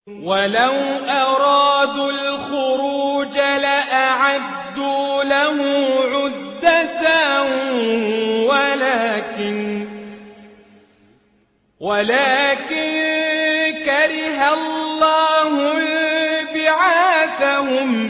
وَلَوْ أَرَادُوا الْخُرُوجَ لَأَعَدُّوا لَهُ عُدَّةً وَلَٰكِن كَرِهَ اللَّهُ انبِعَاثَهُمْ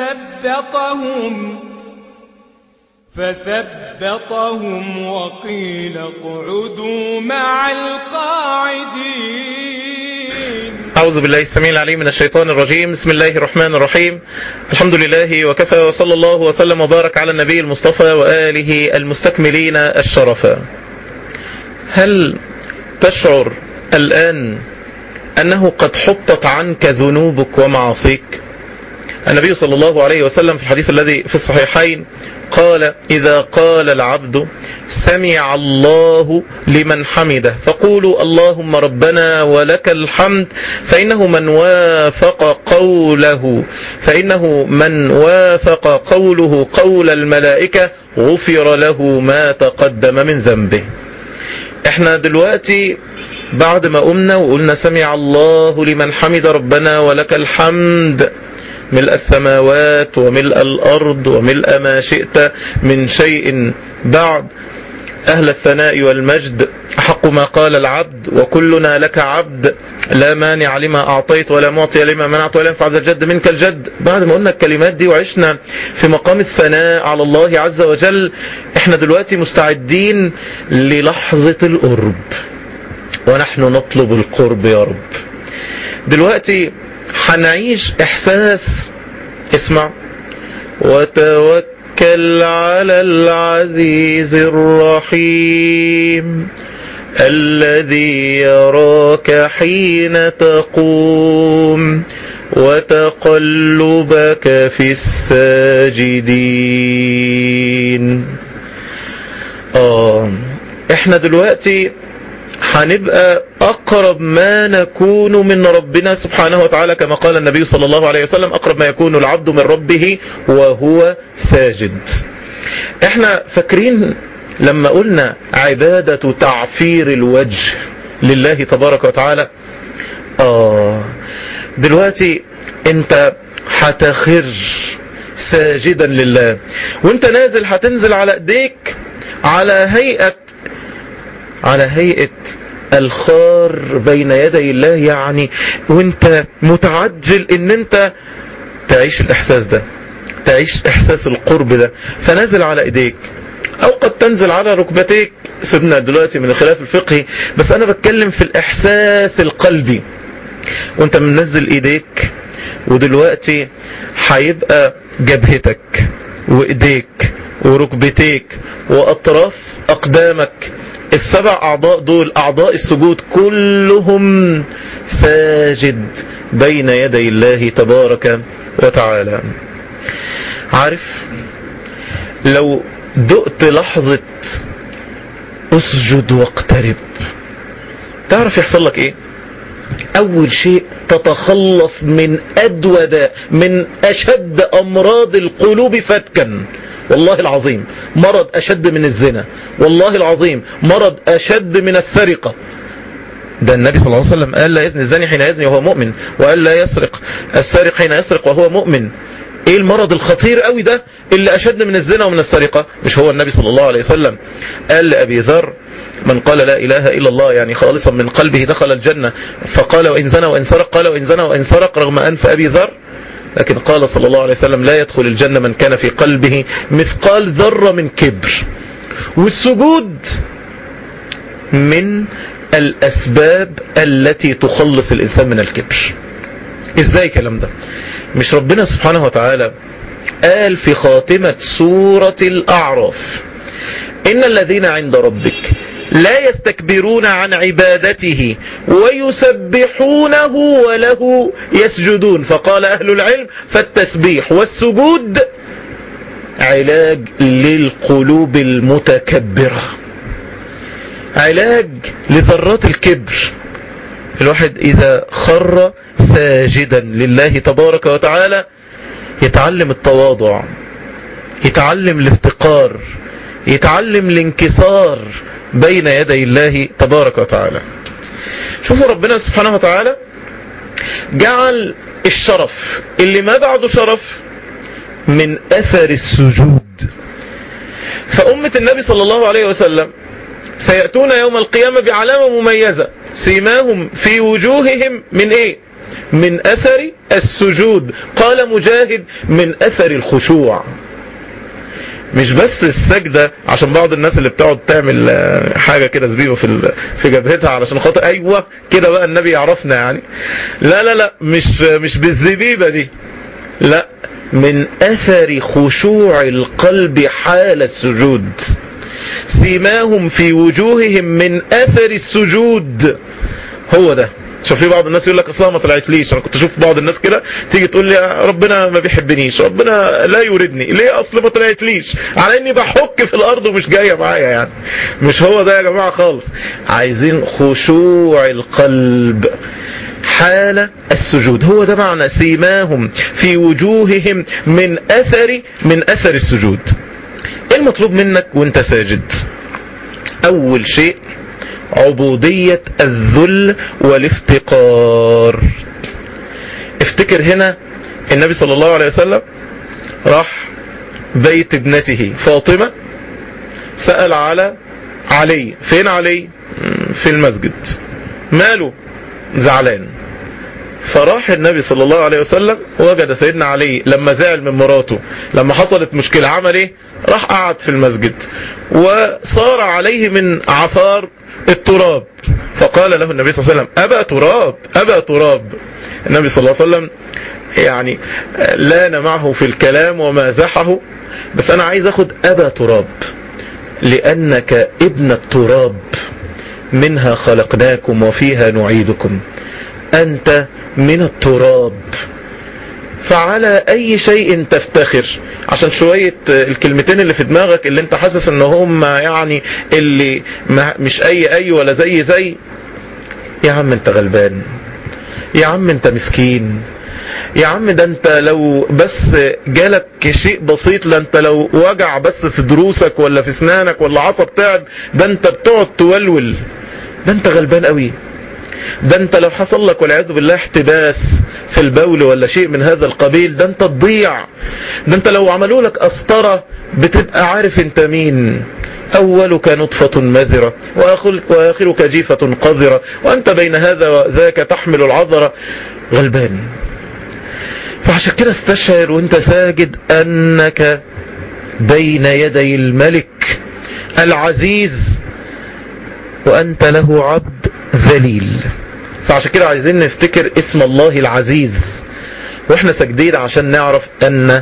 فَثَبَّطَهُمْ وَقِيلَ اقْعُدُوا مَعَ الْقَاعِدِينَ أعوذ بالله السميع العليم من الشيطان الرجيم بسم الله الرحمن الرحيم الحمد لله وكفى وصلى الله وسلم وبارك على النبي المصطفى وآله المستكملين الشرفا هل تشعر الآن أنه قد حطت عنك ذنوبك ومعاصيك النبي صلى الله عليه وسلم في الحديث الذي في الصحيحين قال إذا قال العبد سمع الله لمن حمده فقولوا اللهم ربنا ولك الحمد فإنه من وافق قوله فإنه من وافق قوله قول الملائكة غفر له ما تقدم من ذنبه احنا دلوقتي بعد ما قمنا وقلنا سمع الله لمن حمد ربنا ولك الحمد ملء السماوات وملء الأرض وملء ما شئت من شيء بعد أهل الثناء والمجد حق ما قال العبد وكلنا لك عبد لا مانع لما أعطيت ولا معطي لما منعت ولا ينفع ذا الجد منك الجد بعد ما قلنا الكلمات دي وعشنا في مقام الثناء على الله عز وجل احنا دلوقتي مستعدين للحظة القرب ونحن نطلب القرب يا رب دلوقتي هنعيش احساس اسمع وتوكل على العزيز الرحيم الذي يراك حين تقوم وتقلبك في الساجدين آه احنا دلوقتي هنبقى أقرب ما نكون من ربنا سبحانه وتعالى كما قال النبي صلى الله عليه وسلم أقرب ما يكون العبد من ربه وهو ساجد احنا فاكرين لما قلنا عبادة تعفير الوجه لله تبارك وتعالى آه دلوقتي انت هتخر ساجدا لله وانت نازل هتنزل على ايديك على هيئة على هيئة الخار بين يدي الله يعني وانت متعجل ان انت تعيش الاحساس ده تعيش احساس القرب ده فنازل على ايديك او قد تنزل على ركبتيك سيبنا دلوقتي من الخلاف الفقهي بس انا بتكلم في الاحساس القلبي وانت منزل ايديك ودلوقتي هيبقى جبهتك وايديك وركبتيك واطراف اقدامك السبع أعضاء دول أعضاء السجود كلهم ساجد بين يدي الله تبارك وتعالى عارف لو دقت لحظة أسجد واقترب تعرف يحصل لك إيه أول شيء تتخلص من أدود من أشد أمراض القلوب فتكا والله العظيم مرض أشد من الزنا والله العظيم مرض أشد من السرقة ده النبي صلى الله عليه وسلم قال لا يزني الزاني حين يزني وهو مؤمن وقال لا يسرق السارق حين يسرق وهو مؤمن ايه المرض الخطير قوي ده اللي اشد من الزنا ومن السرقة مش هو النبي صلى الله عليه وسلم قال لأبي ذر من قال لا إله إلا الله يعني خالصا من قلبه دخل الجنة فقال وإن زنى وإن سرق قال وإن زنى وإن سرق رغم أنف أبي ذر لكن قال صلى الله عليه وسلم لا يدخل الجنة من كان في قلبه مثقال ذرة من كبر والسجود من الأسباب التي تخلص الإنسان من الكبر إزاي الكلام ده مش ربنا سبحانه وتعالى قال في خاتمة سورة الأعراف إن الذين عند ربك لا يستكبرون عن عبادته ويسبحونه وله يسجدون فقال أهل العلم فالتسبيح والسجود علاج للقلوب المتكبرة علاج لذرات الكبر الواحد إذا خر ساجدا لله تبارك وتعالى يتعلم التواضع يتعلم الافتقار يتعلم الانكسار بين يدي الله تبارك وتعالى شوفوا ربنا سبحانه وتعالى جعل الشرف اللي ما بعده شرف من اثر السجود فأمة النبي صلى الله عليه وسلم سيأتون يوم القيامة بعلامة مميزة سيماهم في وجوههم من ايه من اثر السجود قال مجاهد من اثر الخشوع مش بس السجدة عشان بعض الناس اللي بتقعد تعمل حاجة كده زبيبة في في جبهتها علشان خاطر ايوه كده بقى النبي يعرفنا يعني لا لا لا مش مش بالزبيبة دي لا من اثر خشوع القلب حال السجود سيماهم في وجوههم من اثر السجود هو ده شوف في بعض الناس يقول لك اصلا ما طلعتليش انا كنت اشوف بعض الناس كده تيجي تقول لي ربنا ما بيحبنيش ربنا لا يريدني ليه اصل ما طلعتليش على اني بحك في الارض ومش جايه معايا يعني مش هو ده يا جماعه خالص عايزين خشوع القلب حال السجود هو ده معنى سيماهم في وجوههم من اثر من اثر السجود ايه المطلوب منك وانت ساجد اول شيء عبودية الذل والافتقار افتكر هنا النبي صلى الله عليه وسلم راح بيت ابنته فاطمة سأل على علي فين علي في المسجد ماله زعلان فراح النبي صلى الله عليه وسلم وجد سيدنا علي لما زعل من مراته لما حصلت مشكلة عمل ايه راح قعد في المسجد وصار عليه من عفار التراب فقال له النبي صلى الله عليه وسلم أبا تراب أبا تراب النبي صلى الله عليه وسلم يعني لان معه في الكلام ومازحه بس أنا عايز أخد أبا تراب لأنك ابن التراب منها خلقناكم وفيها نعيدكم أنت من التراب فعلى أي شيء تفتخر عشان شوية الكلمتين اللي في دماغك اللي انت حاسس ان هم يعني اللي مش أي أي ولا زي زي يا عم انت غلبان يا عم انت مسكين يا عم ده انت لو بس جالك شيء بسيط لا انت لو وجع بس في دروسك ولا في اسنانك ولا عصب تعب ده انت بتقعد تولول ده انت غلبان قوي ده انت لو حصل لك والعياذ بالله احتباس في البول ولا شيء من هذا القبيل ده انت تضيع ده انت لو عملوا لك قسطرة بتبقى عارف انت مين أولك نطفة مذرة وآخرك جيفة قذرة وأنت بين هذا وذاك تحمل العذرة غلبان فعشان كده استشعر وانت ساجد أنك بين يدي الملك العزيز وأنت له عبد ذليل فعشان كده عايزين نفتكر اسم الله العزيز واحنا ساجدين عشان نعرف ان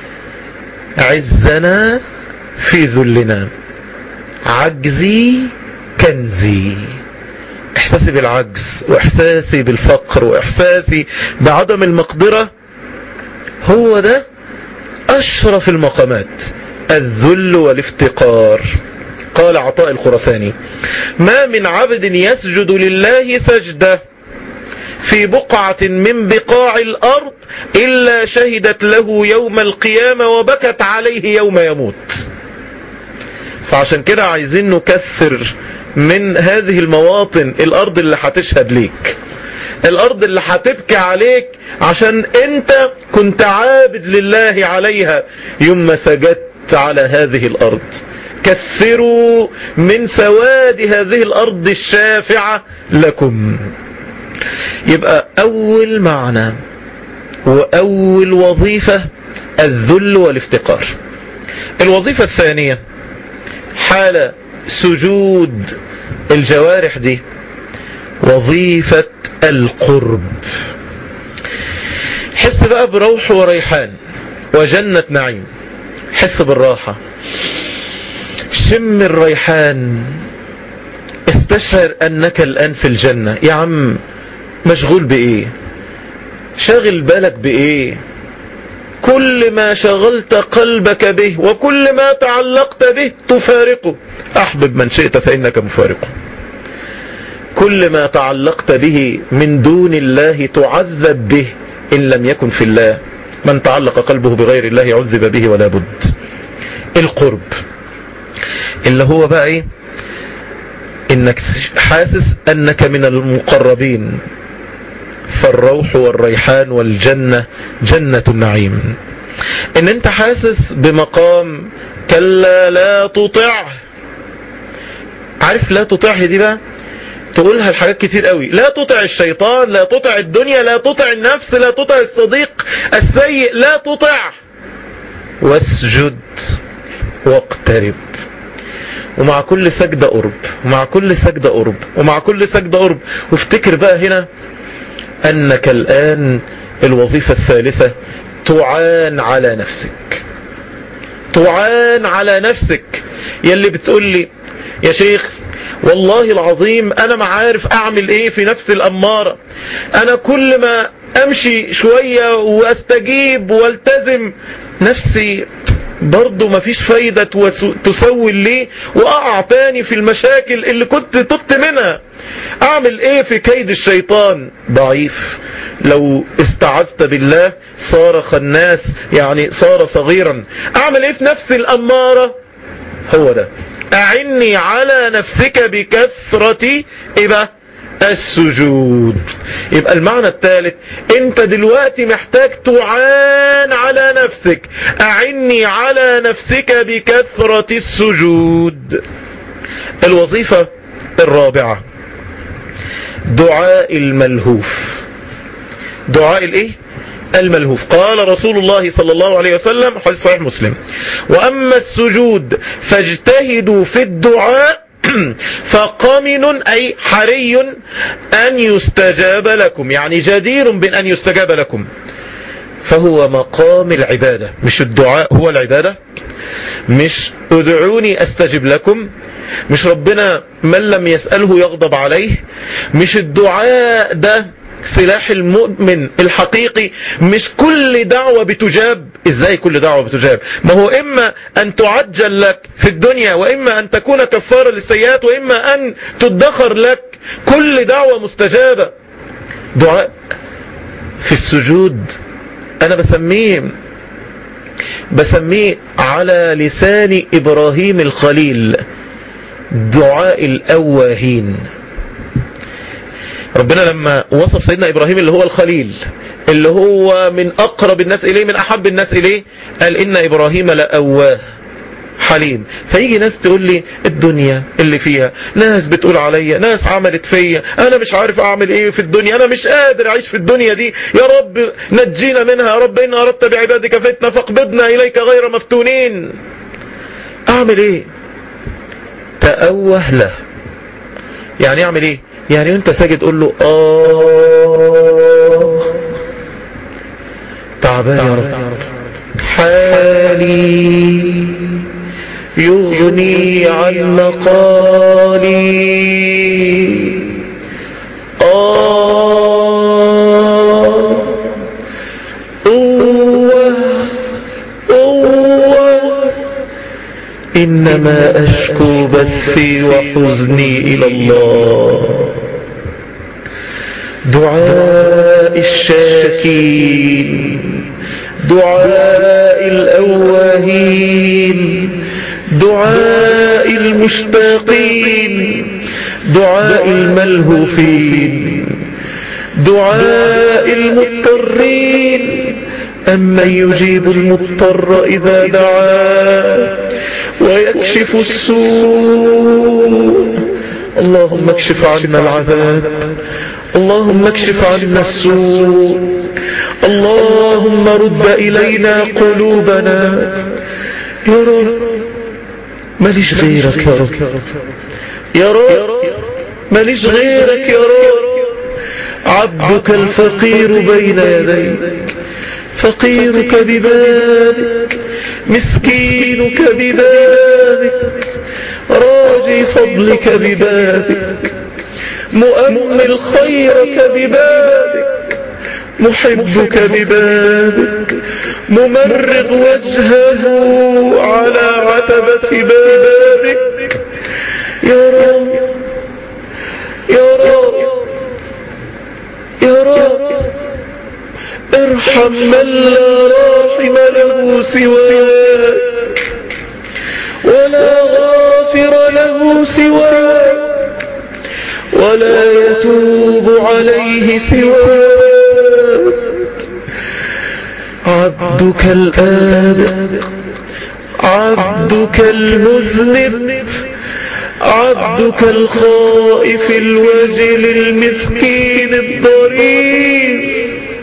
عزنا في ذلنا عجزي كنزي احساسي بالعجز واحساسي بالفقر واحساسي بعدم المقدرة هو ده اشرف المقامات الذل والافتقار قال عطاء الخرساني ما من عبد يسجد لله سجدة في بقعة من بقاع الأرض إلا شهدت له يوم القيامة وبكت عليه يوم يموت فعشان كده عايزين نكثر من هذه المواطن الأرض اللي هتشهد ليك الأرض اللي هتبكي عليك عشان أنت كنت عابد لله عليها يوم سجدت على هذه الأرض كثروا من سواد هذه الأرض الشافعة لكم يبقى أول معنى وأول وظيفة الذل والافتقار الوظيفة الثانية حال سجود الجوارح دي وظيفة القرب حس بقى بروح وريحان وجنة نعيم حس بالراحة شم الريحان استشعر أنك الآن في الجنة يا عم مشغول بإيه شاغل بالك بإيه كل ما شغلت قلبك به وكل ما تعلقت به تفارقه أحبب من شئت فإنك مفارقه كل ما تعلقت به من دون الله تعذب به إن لم يكن في الله من تعلق قلبه بغير الله عذب به ولا بد القرب اللي هو بقى ايه انك حاسس انك من المقربين فالروح والريحان والجنة جنة النعيم ان انت حاسس بمقام كلا لا تطع عارف لا تطعه دي بقى تقولها الحاجات كتير قوي لا تطع الشيطان لا تطع الدنيا لا تطع النفس لا تطع الصديق السيء لا تطع واسجد واقترب ومع كل سجدة قرب ومع كل سجدة قرب ومع كل سجدة قرب وافتكر بقى هنا أنك الآن الوظيفة الثالثة تعان على نفسك تعان على نفسك يلي بتقول لي يا شيخ والله العظيم انا ما عارف اعمل ايه في نفس الامارة انا كل ما امشي شوية واستجيب والتزم نفسي برضه مفيش فايدة تسوي لي واقع تاني في المشاكل اللي كنت تبت منها اعمل ايه في كيد الشيطان ضعيف لو استعذت بالله صار خناس يعني صار صغيرا اعمل ايه في نفس الامارة هو ده اعني على نفسك بكثرة ايه بقى السجود يبقى المعنى الثالث انت دلوقتي محتاج تعان على نفسك اعني على نفسك بكثرة السجود الوظيفة الرابعة دعاء الملهوف دعاء الايه الملهوف قال رسول الله صلى الله عليه وسلم حديث صحيح مسلم وأما السجود فاجتهدوا في الدعاء فقامن أي حري أن يستجاب لكم يعني جدير بأن يستجاب لكم فهو مقام العبادة مش الدعاء هو العبادة مش ادعوني استجب لكم مش ربنا من لم يسأله يغضب عليه مش الدعاء ده سلاح المؤمن الحقيقي مش كل دعوة بتجاب ازاي كل دعوة بتجاب ما هو اما ان تعجل لك في الدنيا واما ان تكون كفارة للسيئات واما ان تدخر لك كل دعوة مستجابة دعاء في السجود انا بسميه بسميه على لسان ابراهيم الخليل دعاء الاواهين ربنا لما وصف سيدنا إبراهيم اللي هو الخليل اللي هو من أقرب الناس إليه من أحب الناس إليه قال إن إبراهيم لأواه حليم فيجي ناس تقول لي الدنيا اللي فيها ناس بتقول عليا ناس عملت فيا انا مش عارف اعمل ايه في الدنيا انا مش قادر اعيش في الدنيا دي يا رب نجينا منها يا رب ان اردت بعبادك فتنة فاقبضنا اليك غير مفتونين اعمل ايه تأوه له يعني اعمل ايه يعني وانت ساجد قول له آه تعبان يا رب حالي يغني عن مقالي آه قوة قوة إنما أشكو بثي وحزني إلى الله دعاء الشاكين دعاء الأواهين دعاء المشتاقين دعاء الملهوفين دعاء المضطرين أمن يجيب المضطر إذا دعاه ويكشف السوء اللهم اكشف عنا العذاب اللهم اكشف عنا السوء اللهم رد إلينا قلوبنا يا رب ماليش غيرك يا رب يا رب ماليش غيرك يا رب عبدك الفقير بين يديك فقيرك ببابك مسكينك ببابك راجي فضلك ببابك مؤمل خيرك ببابك محبك ببابك ممرض وجهه على عتبة بابك يا رب يا رب يا رب ارحم من لا راحم له سواك ولا غافر له سواك ولا يتوب عليه سواك عبدك الآبق عبدك المذنب عبدك الخائف الوجل المسكين الضرير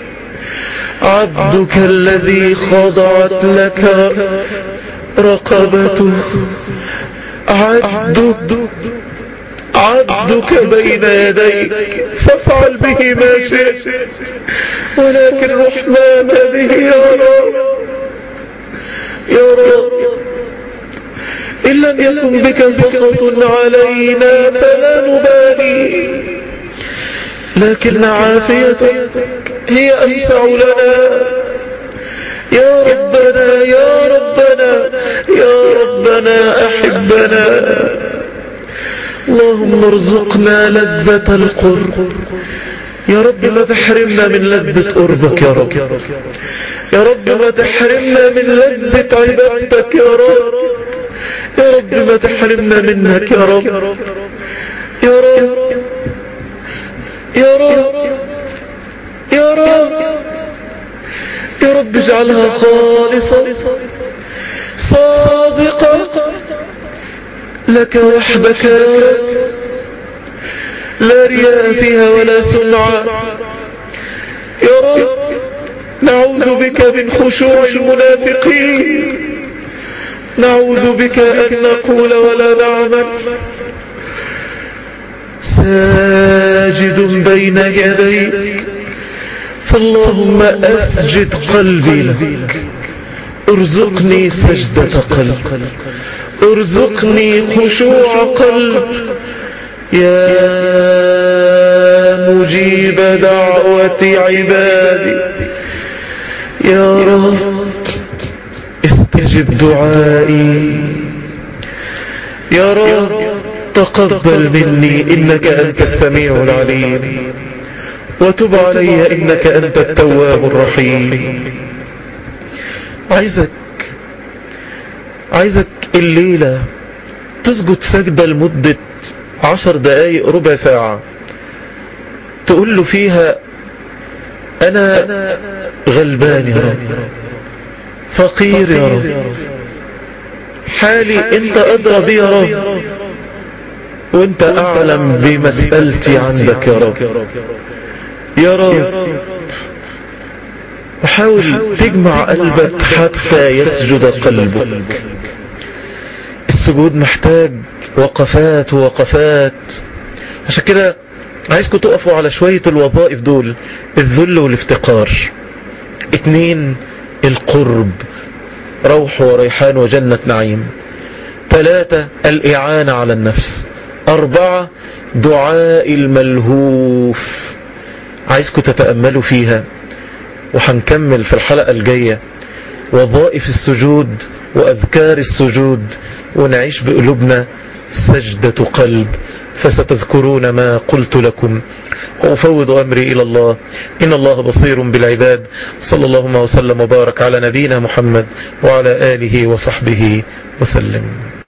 عبدك الذي خضعت لك رقبته عبدك عبدك بين يديك فافعل به ما شئت ولكن رحمن به يا رب يا رب إن لم يكن بك سخط علينا فلا نبالي لكن عافيتك هي أوسع لنا يا ربنا يا ربنا يا ربنا أحبنا اللهم ارزقنا لذة القرب يا رب ما تحرمنا من لذة قربك يا رب يا رب ما تحرمنا من لذة عبادتك يا رب يا رب ما تحرمنا منك يا رب يا رب يا رب يا رب يا رب اجعلها خالصة صادقة لك وحدك يا رب لا رياء فيها ولا سمعة يا رب نعوذ بك من خشوع المنافقين نعوذ بك أن نقول ولا نعمل ساجد بين يديك فاللهم أسجد قلبي لك ارزقني سجدة قلب ارزقني خشوع قلب يا مجيب دعوة عبادي يا رب استجب دعائي يا رب تقبل مني إنك أنت السميع العليم وتب علي إنك أنت التواب الرحيم عايزك عايزك الليلة تسجد سجدة لمدة عشر دقايق ربع ساعة تقول له فيها أنا غلبان يا رب فقير يا رب حالي انت ادرى بي يا رب وانت اعلم بمسألتي عندك يا رب يا رب وحاول تجمع قلبك حتى يسجد قلبك السجود محتاج وقفات ووقفات عشان كده عايزكم تقفوا على شوية الوظائف دول الذل والافتقار اتنين القرب روح وريحان وجنة نعيم ثلاثة الإعانة على النفس أربعة دعاء الملهوف عايزكم تتأملوا فيها وهنكمل في الحلقة الجاية وظائف السجود وأذكار السجود ونعيش بقلوبنا سجدة قلب فستذكرون ما قلت لكم وأفوض أمري إلى الله إن الله بصير بالعباد صلى الله وسلم وبارك على نبينا محمد وعلى آله وصحبه وسلم